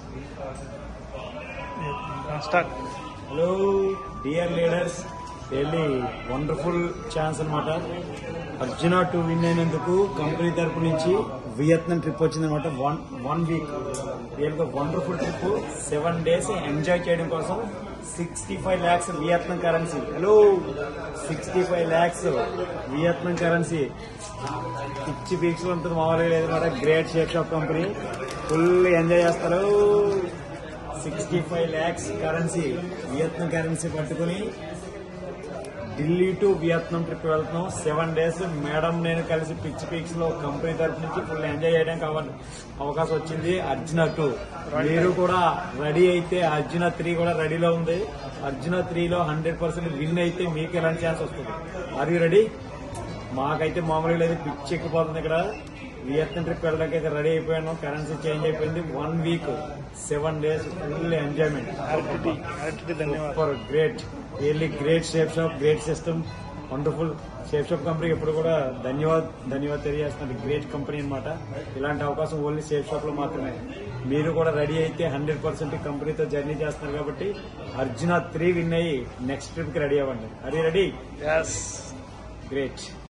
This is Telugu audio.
start hello dear leaders really wonderful chance అనమాట అర్జున టు విన్ అయినందుకు కంపెనీ తరపు నుంచి వియత్నాం ట్రిప్ వచ్చిందనమాట వన్ వన్ వీక్ రియల్ గా wonderful trip seven days enjoy చేయడం కోసం sixty five lakhs Vietnam currency hello sixty five lakhs Vietnam currency పిచ్చి పీక్స్ లో ఉంటుంది మామూలుగా లేదన్నమాట great shake shop company full enjoy చేస్తారు sixty five lakhs currency Vietnam currency పట్టుకుని ఢిల్లీ టు వియత్నాం ట్రిప్ వెళ్తున్నాం సెవెన్ డేస్ మేడం నేను కలిసి పిచ్ పీక్స్ లో కంపెనీ తరపు నుంచి ఫుల్ ఎంజాయ్ చేయడానికి అవ- అవకాశం వచ్చింది అర్జున టూ మీరు కూడా రెడీ అయితే అర్జున త్రీ కూడా రెడీలో ఉంది అర్జున త్రీలో హండ్రెడ్ పర్సెంట్ విన్ అయితే మీకు ఎలాంటి ఛాన్స్ వస్తుంది ఆర్ యూ రెడీ మాకైతే మామూలుగా లేదు పిచ్ ఎక్కిపోతుంది ఇక్కడ వియత్నాం ట్రిప్ వెళ్ళడానికి అయితే రెడీ అయిపోయాను కరెన్సీ చేంజ్ అయిపోయింది one week seven days full enjoyment ఆర్టిటీ ఆర్టిటీ ధన్యవాదాలు super great really great shape shop great system wonderful shape shop company ఎప్పుడు కూడా ధన్యవాద్ ధన్యవాద్ తెలియజేస్తున్నది గ్రేట్ కంపెనీ అన్నమాట ఇలాంటి అవకాశం ఓన్లీ షేప్ షాప్ లో మాత్రమే మీరు కూడా రెడీ అయితే హండ్రెడ్ పర్సెంట్ కంపెనీతో జర్నీ చేస్తున్నారు కాబట్టి అర్జున త్రీ విన్ అయ్యి నెక్స్ట్ ట్రిప్ కి రెడీ అవ్వండి అది రెడీ ఎస్ గ్రేట్